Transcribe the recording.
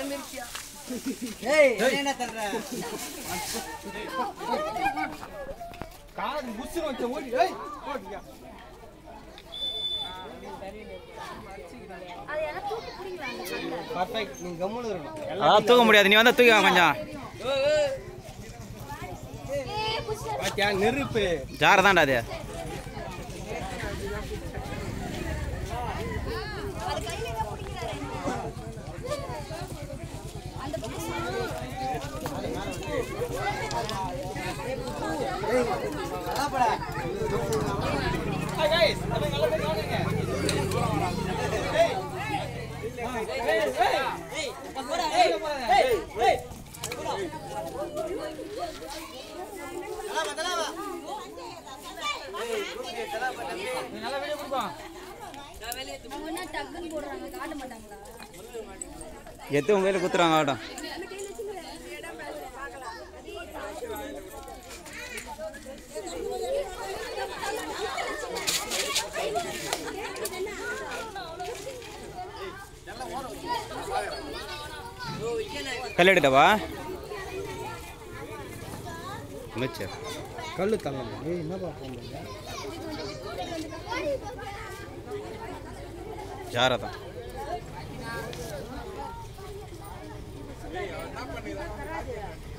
ஏய் என்ன தர்ற காது புஷ் வந்து ஓடி ஏய் ஓடியா அது யாராவது தூக்கி பிடிங்களா அந்த கல்லை பர்ஃபெக்ட் நீ கம்முனு இருக்கணும் அதான் தூக்க முடியாது நீ வந்தா தூக்கி வா கொஞ்சம் ஏய் புடிச்சு பாத்தியா நெருப்பு ஜார தான்டா அது அது கையில எங்க பிடிக்கிறாரு அந்த அவங்க என்ன டக்குன்னு போடுறாங்க காட்ட மாட்டாங்களா எத்து உங்க கையில் குத்துறாங்க ஆட்டம் கல் எடுக்கவா அமைச்சர் கல்லு தங்கம் ஏய் என்னப்பா பண்ணுங்க ஜாரா தான் என்ன